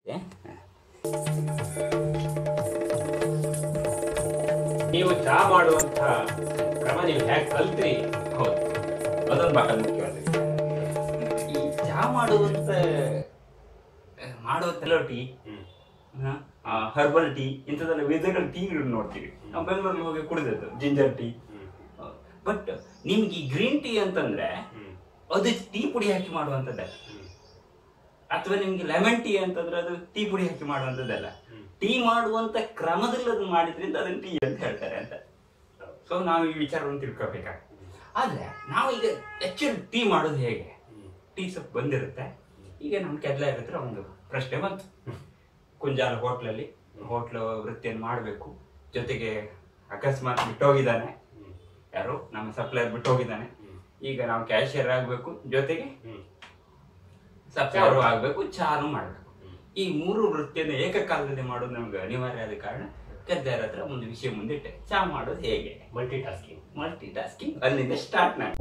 ಏ? ನೀವು ಚಾ ಮಾಡುವಂತ ಕ್ರಮ ನೀವು ಹೇಗೆ ಕಲ್ತ್ರಿ ಹೌದು ಅದೊಂದು ಬಹಳ ಮುಖ್ಯವಾದ ಈ ಚಹಾ ಮಾಡುವಂತ ಮಾಡುವಂತೆಲ್ಲ ಟೀ ಹರ್ಬಲ್ ಟೀ ಇಂಥದ್ದೆಲ್ಲ ವಿಧಗಳ ಟೀಗಳು ನೋಡ್ತೀವಿ ನಾವು ಬೆಂಗಳೂರಲ್ಲಿ ಹೋಗಿ ಕುಡಿದದ್ದು ಜಿಂಜರ್ ಟೀ ಬಟ್ ನಿಮ್ಗೆ ಈ ಗ್ರೀನ್ ಟೀ ಅಂತಂದ್ರೆ ಅದು ಟೀ ಪುಡಿ ಹಾಕಿ ಮಾಡುವಂಥದ್ದಲ್ಲ ಅಥವಾ ನಿಮ್ಗೆ ಲೆಮನ್ ಟೀ ಅಂತಂದ್ರೆ ಅದು ಟೀ ಪುಡಿ ಹಾಕಿ ಮಾಡುವಂಥದ್ದಲ್ಲ ಟೀ ಮಾಡುವಂತ ಕ್ರಮದಲ್ಲಿ ಅದನ್ನ ಮಾಡಿದ್ರಿಂದ ಅದನ್ನ ಟೀ ಅಂತ ಹೇಳ್ತಾರೆ ಅಂತ ಸೊ ನಾವು ಈ ವಿಚಾರವನ್ನು ತಿಳ್ಕೊಬೇಕಾಗ್ತದೆ ಆದ್ರೆ ನಾವು ಈಗ ಆಕ್ಚುಲಿ ಟೀ ಮಾಡೋದು ಹೇಗೆ ಟೀ ಸೊಪ್ಪು ಬಂದಿರುತ್ತೆ ಈಗ ನಮ್ಮ ಕೆದ್ಲ ಇರುತ್ತೆ ಒಂದು ಪ್ರಶ್ನೆ ಬಂತು ಕುಂಜಾಲ ಹೋಟ್ಲಲ್ಲಿ ಹೋಟ್ಲ್ ವೃತ್ತಿಯನ್ನು ಮಾಡಬೇಕು ಜೊತೆಗೆ ಅಕಸ್ಮಾತ್ ಬಿಟ್ಟೋಗಿದ್ದಾನೆ ಯಾರು ನಮ್ಮ ಸಪ್ಲೈಯರ್ ಬಿಟ್ಟೋಗಿದ್ದಾನೆ ಈಗ ನಾವು ಕ್ಯಾಶಿಯರ್ ಆಗಬೇಕು ಜೊತೆಗೆ ಸಪ್ಲೈಯರ್ ಆಗಬೇಕು ಚಾನು ಮಾಡಬೇಕು ಈ ಮೂರು ವೃತ್ತಿಯನ್ನು ಏಕಕಾಲದಲ್ಲಿ ಮಾಡೋದು ನಮ್ಗೆ ಅನಿವಾರ್ಯ ಆದ ಕಾರಣ ಕೆದ್ದಾರ ಹತ್ರ ಒಂದು ವಿಷಯ ಮುಂದಿಟ್ಟೆ ಚಾ ಮಾಡೋದು ಹೇಗೆ ಮಲ್ಟಿ ಟಾಸ್ಕಿಂಗ್ ಮಲ್ಟಿ ಟಾಸ್ಕಿಂಗ್ ಅಲ್ಲಿಂದ ಸ್ಟಾರ್ಟ್ ನಾನು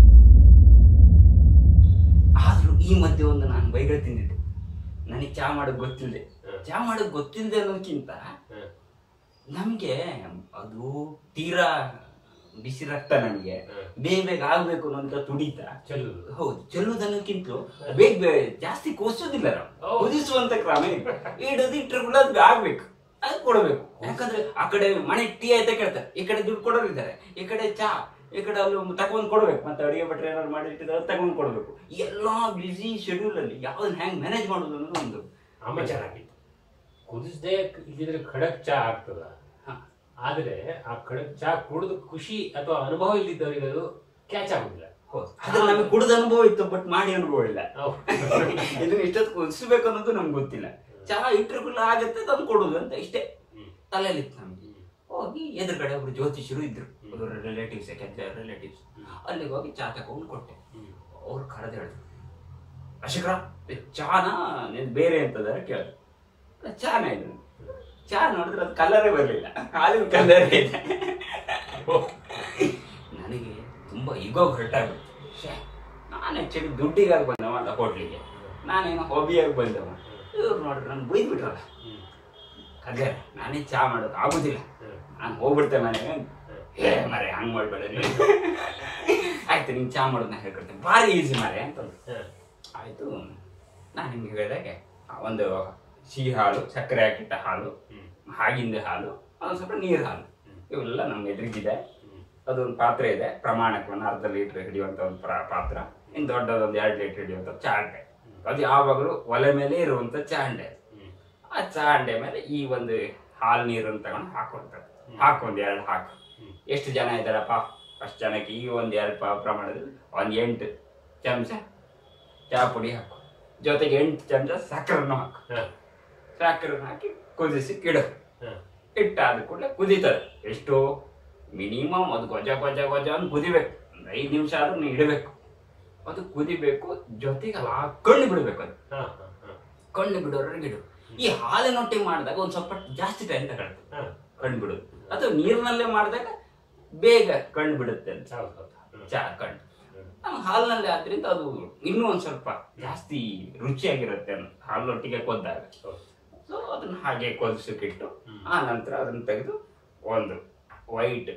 ಆದ್ರೂ ಈ ಮಧ್ಯೆ ಒಂದು ನಾನು ಬೈಗಳು ತಿಂದಿದ್ದೆ ನನಗೆ ಚಾ ಮಾಡೋದು ಗೊತ್ತಿಲ್ಲದೆ ಚಾ ಮಾಡೋದು ಗೊತ್ತಿಲ್ಲದೆ ಅನ್ನೋದಕ್ಕಿಂತ ನಮ್ಗೆ ಅದು ತೀರಾ ಬಿಸಿ ರಕ್ತ ನಮ್ಗೆ ಬೇಗ ಬೇಗ ಆಗ್ಬೇಕು ಅನ್ನೋಂತ ತುಡಿತ ಚೆಲ್ಲುದು ಹೌದು ಚೆಲ್ಲುವುದನ್ನಕ್ಕಿಂತಲೂ ಬೇಗ ಬೇಗ ಜಾಸ್ತಿ ಕೋಸೋದಿಲ್ಲ ನಾವು ಕುದಿಸುವಂತ ಕ್ರಮ ಇದೆ ಇಡೋದು ಇಟ್ಟರೆ ಕೂಡ ಅದು ಆಗ್ಬೇಕು ಅದು ಕೊಡಬೇಕು ಯಾಕಂದ್ರೆ ಆ ಕಡೆ ಮನೆ ಟೀ ಆಯ್ತಾ ಕೇಳ್ತಾರೆ ಈ ಕಡೆ ದುಡ್ಡು ಕೊಡೋರಿದ್ದಾರೆ ಈ ಕಡೆ ಚಾ ಈ ಕಡೆ ಅಲ್ಲಿ ತಗೊಂಡ್ ಕೊಡ್ಬೇಕು ಮತ್ತೆ ಅಡಿಗೆ ಭಟ್ರೆ ಏನಾದ್ರು ಮಾಡಿಟ್ಟಿದ್ರೆ ತಗೊಂಡ್ ಕೊಡ್ಬೇಕು ಎಲ್ಲಾ ಬಿಸಿ ಶೆಡ್ಯೂಲ್ ಅಲ್ಲಿ ಯಾವ್ದನ್ನ ಹೆಂಗ್ ಮ್ಯಾನೇಜ್ ಮಾಡೋದು ಅನ್ನೋದು ಒಂದು ಅಮಚಾರ ಆಗಿತ್ತು ಕುದಿಸದೆ ಇದ್ದಿದ್ರೆ ಖಡಕ್ ಚಾ ಆಗ್ತದ ಹಾ. ಆದ್ರೆ ಆ ಖಡಕ್ ಚಾ ಕುಡಿದು ಖುಷಿ ಅಥವಾ ಅನುಭವ ಇಲ್ಲಿದ್ದವರಿಗೆ ಅದು ಕ್ಯಾಚ್ ಆಗುದಿಲ್ಲ ಹೌದು ಅದ್ರ ನಮಗೆ ಕುಡಿದ ಅನುಭವ ಇತ್ತು ಬಟ್ ಮಾಡಿ ಅನುಭವ ಇಲ್ಲ ಇದನ್ನ ಇಷ್ಟೊತ್ತು ಕುದಿಸ್ಬೇಕು ಅನ್ನೋದು ನಮ್ಗೆ ಗೊತ್ತಿಲ್ಲ ಚಹಾ ಇಟ್ಟರು ಕೂಡ ಆಗತ್ತೆ ತಂದು ಕೊಡುದು ಅಂತ ಇಷ್ಟೇ ತಲೆಯಲ್ಲಿ ಇತ್ತು ನಮ್ಗೆ ಹೋಗಿ ಎದುರುಗಡೆ ಒಬ್ರು ಜ್ಯೋತಿಷರು ಇದ್ರು ಅವರು ರಿಲೇಟಿವ್ಸ್ ಯಾಕೆಂದ್ರೆ ರಿಲೇಟಿವ್ಸ್ ಅಲ್ಲಿಗೆ ಹೋಗಿ ಚಹಾ ತಗೊಂಡು ಕೊಟ್ಟೆ ಅವ್ರು ಕರೆದು ಹೇಳಿದ್ರು ಅಶಿಕ್ರ ಚಾನ ನೀನ್ ಬೇರೆ ಅಂತದಾರ ಕೇಳಿದ್ರು ಅಲ್ಲ, ಚಾನ ಇದು ಚಾ ನೋಡಿದ್ರೆ ಅದು ಕಲರೇ ಬರಲಿಲ್ಲ ಹಾಲಿನ ಕಲರ್ ಇದೆ ನನಗೆ ತುಂಬಾ ಈಗೋ ಹೊರಟಾಗ್ಬಿಟ್ಟು ಶ್ಯೇ ನಾನು ಆಕ್ಚುಲಿ ದುಡ್ಡಿಗಾಗಿ ಬಂದವ ಅಲ್ಲ ಹೋಟ್ಲಿಗೆ ನಾನೇನೋ ಹಾಬಿಯಾಗಿ ಬಂದವ ಇವ್ರು ನೋಡ್ರಿ ನಾನು ಬೈದ್ಬಿಟ್ರಲ್ಲ ಕದ್ಯಾರ ನಾನೇ ಚಾ ಮಾಡೋದು ಆಗುದಿಲ್ಲ ನಾನು ಹೋಗ್ಬಿಡ್ತೆ ಮನೆಗೆ ಏ ಮರೆ ಹಂಗ್ ಮಾಡ್ಬೇಡ ನೀನು. ಆಯ್ತು ನಿಂಗೆ ಚಾ ಮಾಡೋದನ್ನ ಹೇಳ್ಕೊಡ್ತೇನೆ ಭಾರಿ ಈಸಿ ಮರೆ ಅಂತಂದ್ರು ಆಯ್ತು ನಾನು ನಿಮ್ಗೆ ಹೇಳಿದಾಗೆ ಒಂದು ಸಿಹಿ ಹಾಲು ಸಕ್ಕರೆ ಹಾಕಿಟ್ಟ ಹಾಲು ಹಾಗಿಂದ ಹಾಲು ಒಂದು ಸ್ವಲ್ಪ ನೀರು ಹಾಲು ಇವೆಲ್ಲ ನಮ್ಮ ಎದುರಿಗಿದೆ ಅದೊಂದು ಪಾತ್ರೆ ಇದೆ ಪ್ರಮಾಣಕ್ಕೆ ಒಂದು ಅರ್ಧ ಲೀಟರ್ ಹಿಡಿಯುವಂತ ಒಂದು ಪ್ರ- ಪಾತ್ರ ಇನ್ನು ದೊಡ್ಡದೊಂದು ಎರಡು ಲೀಟರ್ ಹಿಡಿಯುವಂತ ಚಾಂಡೆ ಅದು ಯಾವಾಗಲೂ ಒಲೆ ಮೇಲೆ ಇರುವಂತ ಚಾಂಡೆ ಆ ಚಾಂಡೆ ಮೇಲೆ ಈ ಒಂದು ಹಾಲು ನೀರನ್ನು ತಗೊಂಡು ಹಾಕುವಂಥದ್ದು ಹಾಕು ಒಂದ್ ಎರಡು ಹಾಕು ಎಷ್ಟು ಜನ ಇದ್ದಾರಪ್ಪ ಅಷ್ಟು ಜನಕ್ಕೆ ಈ ಒಂದ್ ಎರಡು ಪ- ಪ್ರಮಾಣದಲ್ಲಿ ಒಂದ್ ಎಂಟು ಚಮಚ ಚಹಾ ಪುಡಿ ಹಾಕು ಜೊತೆಗೆ ಎಂಟು ಚಮಚ ಸಕ್ಕರೆನೂ ಹಾಕು ಸಕ್ಕರೆನ ಹಾಕಿ ಕುದಿಸಿ ಇಡು ಇಟ್ಟಾದ ಕೂಡಲೇ ಕುದೀತದೆ ಎಷ್ಟು ಮಿನಿಮಮ್ ಅದು ಗೊಜ ಗೊಜ ಗೊಜ ಅಂತ ಕುದಿಬೇಕು ಒಂದು ಐದು ನಿಮಿಷ ಆದ್ರೂ ನೀನು ಇಡಬೇಕು ಅದು ಕುದಿಬೇಕು ಜೊತೆಗೆ ಅಲ್ಲ ಕಣ್ಣು ಬಿಡಬೇಕು ಅದು ಕಣ್ಣು ಬಿಡೋರಿಗೆ ಇಡು ಈ ಹಾಲಿನೊಟ್ಟಿಗೆ ಮಾಡಿದಾಗ ಒಂದು ಸ್ವಲ್ಪ ಜಾಸ್ತಿ ಟೈಮ್ ತಗೊಳುತ್ತೆ ಕಣ್ಣು ಬಿಡೋದು ಅಥವಾ ನೀರಿನಲ್ಲೇ ಮಾಡಿದಾಗ ಬೇಗ ಕಣ್ಣು ಬಿಡುತ್ತೆ ಅಂತ ಚಾ ಕಣ್ಣು ನಮ್ಮ ಹಾಲಿನಲ್ಲಿ ಆದ್ರಿಂದ ಅದು ಇನ್ನೂ ಒಂದ್ ಸ್ವಲ್ಪ ಜಾಸ್ತಿ ರುಚಿಯಾಗಿರುತ್ತೆ ಅನ್ನೋ ಹಾಲೊಟ್ಟಿಗೆ ಕೊದ್ದಾಗ ಸೊ ಅದನ್ನ ಹಾಗೆ ಕೊದಿಸಕ್ಕಿಟ್ಟು ಆ ನಂತರ ಅದನ್ನ ತೆಗೆದು ಒಂದು ವೈಟ್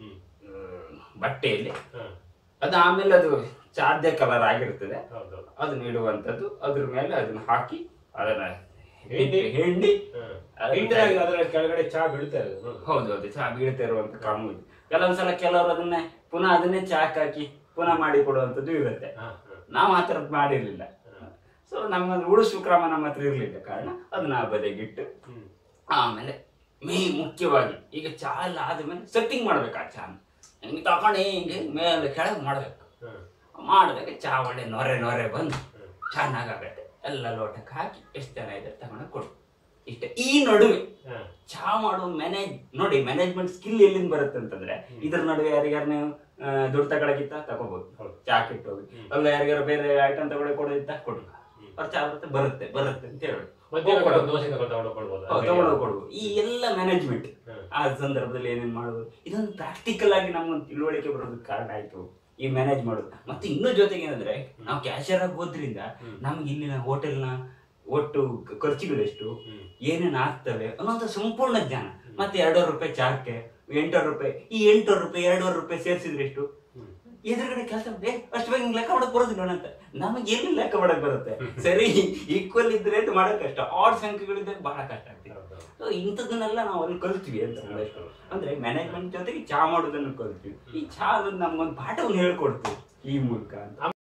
ಬಟ್ಟೆಯಲ್ಲಿ ಅದು ಆಮೇಲೆ ಅದು ಚಾದ್ಯ ಕಲರ್ ಆಗಿರ್ತದೆ ಅದನ್ನ ಇಡುವಂತದ್ದು ಅದ್ರ ಮೇಲೆ ಅದನ್ನ ಹಾಕಿ ಅದನ್ನ ಹಿಂಡಿ ಹಿಂಡಿ ಅದನ್ನ ಅದರ ಕೆಳಗಡೆ ಚಾ ಬೀಳ್ತಾ ಇರೋದು ಹೌದು ಹೌದು ಚಹಾ ಬೀಳ್ತಾ ಇರುವಂತ ಕ್ರಮ ಇದೆ ಕೆಲವೊಂದ್ಸಲ ಕೆಲವರು ಅದನ್ನೇ ಪುನಃ ಅದನ್ನೇ ಚಹಾಕ್ ಹಾಕಿ ಪುನಃ ಮಾಡಿ ಕೊಡುವಂತದ್ದು ಇರುತ್ತೆ ನಾವು ಆ ಥರದ್ದು ಮಾಡಿರ್ಲಿಲ್ಲ ಸೊ ನಮ್ಮಲ್ಲಿ ಉಳಿಸುವ ಕ್ರಮ ನಮ್ಮ ಹತ್ರ ಇರ್ಲಿಲ್ಲ ಕಾರಣ ಅದನ್ನ ಆ ಬದಿಗಿಟ್ಟು ಆಮೇಲೆ ಮೇ ಮುಖ್ಯವಾಗಿ ಈಗ ಚಹಾ ಎಲ್ಲ ಆದ್ಮೇಲೆ ಸೆಟ್ಟಿಂಗ್ ಮಾಡ್ಬೇಕು ಆ ಚಹಾನ ಹಿಂಗೆ ತಗೊಂಡು ಹಿಂಗೆ ಮೇಲೆ ಕೆಳಗೆ ಮಾಡ್ಬೇಕು ಮಾಡಿದಾಗ ಚಹಾ ಒಳ್ಳೆ ನೊರೆ ನೊರೆ ಬಂದು ಚೆನ್ನಾಗಾಗತ್ತೆ ಎಲ್ಲ ಲೋಟಕ್ಕೆ ಹಾಕಿ ಎಷ್ಟು ಜನ ಇದೆ ತಗೊಂಡು ಕೊಡು ಇಷ್ಟೇ ಈ ನಡುವೆ ಚಹಾ ಮಾಡೋ ಮ್ಯಾನೇಜ್ ನೋಡಿ ಮ್ಯಾನೇಜ್ಮೆಂಟ್ ಸ್ಕಿಲ್ ಎಲ್ಲಿಂದ ಬರುತ್ತೆ ಅಂತಂದ್ರೆ ಇದ್ರ ನಡುವೆ ಯಾರಿಗಾರ ನೀವು ಆ, ದುಡ್ಡು ತಗೊಳಕಿತ್ತ ತಗೋಬಹುದು ಹೌದು. ಚಾ ಹೋಗಿ ಅಲ್ಲ ಯಾರಿಗಾರ ಬೇರೆ ಐಟಮ್ ತಗೊಳಕ್ ಕೊಡೋದಿತ್ತ ಕೊಡು ಅವ್ರು ಚಾ ಬರುತ್ತೆ ಬರುತ್ತೆ ಬರುತ್ತೆ ಅಂತ ಹೇಳಿ ಮಧ್ಯಾಹ್ನ ದೋಸೆ ತಗೊಂಡು ಕೊಡ್ಬೋದು ತಗೊಳ್ಳೋದು ಕೊಡ್ಬೋದು ಈ ಎಲ್ಲ ಮ್ಯಾನೇಜ್ಮೆಂಟ್ ಹ್ಮ್. ಆ ಸಂದರ್ಭದಲ್ಲಿ ಏನೇನ್ ಮಾಡೋದು ಇದೊಂದು ಪ್ರಾಕ್ಟಿಕಲ್ ಆಗಿ ನಮ್ಗೊಂದು ತಿಳುವಳಿಕೆ ಬರೋದಕ್ಕೆ ಕಾರಣ ಆಯ್ತು ಈ ಮ್ಯಾನೇಜ್ ಮಾಡೋದು ಮತ್ತೆ ಇನ್ನೂ ಜೊತೆಗೆ ಏನಂದ್ರೆ ನಾವು ಕ್ಯಾಶಿಯರ್ ಆಗಿ ಹೋದ್ರಿಂದ ನಮ್ಗೆ ಇಲ್ಲಿನ ಹೋಟೆಲ್ನ ಒಟ್ಟು ಕ- ಖರ್ಚುಗಳೆಷ್ಟು ಹ್ಮ್. ಏನೇನು ಆಗ್ತವೆ ಅನ್ನೋದು ಸಂಪೂರ್ಣ ಜ್ಞಾನ ಮತ್ತೆ ಎರಡೂವರೆ ರೂಪಾಯಿ ಚಾರ್ಕೆ ಎಂಟೂವರೆ ರೂಪಾಯಿ ಈ ಎಂಟೂವರೆ ರೂಪಾಯಿ ಎರಡೂವರೆ ರೂಪಾಯಿ ಸೇರಿಸಿದ್ರೆ ಎಷ್ಟು ಹ್ಮ್. ಎದುರುಗಡೆ ಕೆಲಸ ಏ ಅಷ್ಟು ಬೇಗ ಹಿಂಗ್ ಲೆಕ್ಕ ಮಾಡಕ್ ಬರೋದಿಲ್ಲ ಅಂತ ನಮಗೆ ಎಲ್ಲಿ ಲೆಕ್ಕ ಮಾಡಕ್ ಬರುತ್ತೆ ಸರಿ ಈಕ್ವಲ್ ಇದ್ರೆ ಅಂತ ಮಾಡಕ್ ಕಷ್ಟ ಆಡ್ ಸಂಖ್ಯೆಗಳಿದ್ರೆ ಬಹಳ ಕಷ್ಟ ಆಗ್ತದೆ ಹೌದು. ಸೊ ಇಂಥದನ್ನೆಲ್ಲ ನಾವು ಅಲ್ಲಿ ಕಲ್ತೀವಿ ಅಂತ ಒಂದಷ್ಟು. ಅಂದ್ರೆ ಮ್ಯಾನೇಜ್ಮೆಂಟ್ ಜೊತೆಗೆ ಚಾ ಮಾಡೋದನ್ನು ಕಲ್ತೀವಿ ಈ ಚಾ ಅನ್ನೋದು ನಮ್ಗೊಂದು ಪಾಠವನ್ನು ಹೇಳ್ಕೊಡ್ತೀವಿ ಈ ಮೂಲಕ ಅಂತ